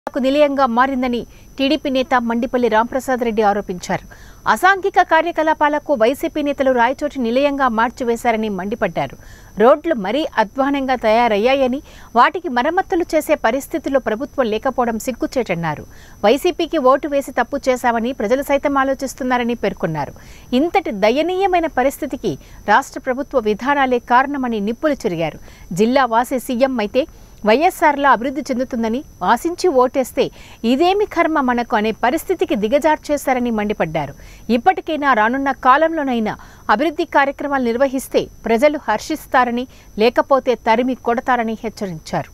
కు నిలయంగా మారిందని టీడీపీ నేత మండిపల్లి రాంప్రసాద్ రెడ్డి ఆరోపించారు అసాంఘిక కార్యకలాపాలకు వైసీపీ నేతలు రాయచోటి నిలయంగా మార్చివేశారని మండిపడ్డారు రోడ్లు మరీ అధ్వానంగా తయారయ్యాయని వాటికి మరమ్మతులు చేసే పరిస్థితిలో ప్రభుత్వం లేకపోవడం సిగ్గుచేటన్నారు వైసీపీకి ఓటు వేసి తప్పు చేశామని ప్రజలు సైతం ఆలోచిస్తున్నారని పేర్కొన్నారు ఇంతటి దయనీయమైన పరిస్థితికి రాష్ట్ర ప్రభుత్వ విధానాలే కారణమని నిప్పులు చెరిగారు జిల్లా వాసి సీఎం అయితే వైఎస్ఆర్లా అభివృద్ధి చెందుతుందని ఆశించి ఓటేస్తే ఇదేమి కర్మ మనకు అనే పరిస్థితికి దిగజార్చేశారని మండిపడ్డారు ఇప్పటికైనా రానున్న కాలంలోనైనా అభివృద్ధి కార్యక్రమాలు నిర్వహిస్తే ప్రజలు హర్షిస్తారని లేకపోతే తరిమి కొడతారని హెచ్చరించారు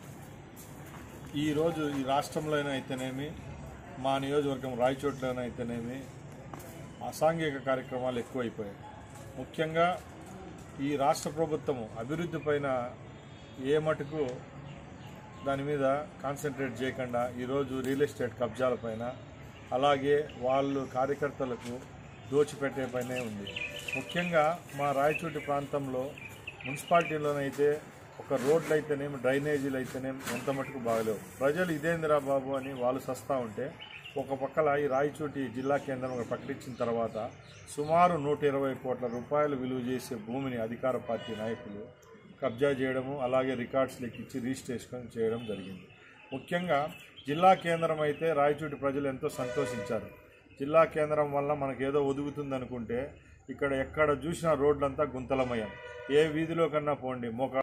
ఈరోజు ఈ రాష్ట్రంలోనే అయితేనేమి మా నియోజకవర్గం రాయచోట్లోనే అయితేనేమి అసాంఘిక కార్యక్రమాలు ఎక్కువైపోయాయి ముఖ్యంగా ఈ రాష్ట్ర ప్రభుత్వము అభివృద్ధి పైన ఏ మటుకు దాని మీద కాన్సన్ట్రేట్ చేయకుండా ఈరోజు రియల్ ఎస్టేట్ కబ్జాల పైన అలాగే వాళ్ళు కార్యకర్తలకు దోచిపెట్టే పైనే ఉంది ముఖ్యంగా మా రాయచోటి ప్రాంతంలో మున్సిపాలిటీలోనైతే ఒక రోడ్లు అయితేనేమి డ్రైనేజీలు అయితేనేమి ఎంత మటుకు బాగలేవు ప్రజలు ఇదేందిరా బాబు అని వాళ్ళు సస్తా ఉంటే ఒక పక్కల ఈ రాయచోటి జిల్లా కేంద్రం ప్రకటించిన తర్వాత సుమారు నూట ఇరవై కోట్ల రూపాయలు విలువ చేసే భూమిని అధికార పార్టీ నాయకులు కబ్జా చేయడము అలాగే రికార్డ్స్ లెక్కించి రిజిస్ట్రేషన్ చేయడం జరిగింది ముఖ్యంగా జిల్లా కేంద్రం అయితే రాయచోటి ప్రజలు ఎంతో సంతోషించారు జిల్లా కేంద్రం వల్ల మనకు ఏదో ఒదుగుతుంది అనుకుంటే ఇక్కడ ఎక్కడ చూసినా రోడ్లంతా గుంతలమయం ఏ వీధిలో కన్నా పోండి మోకా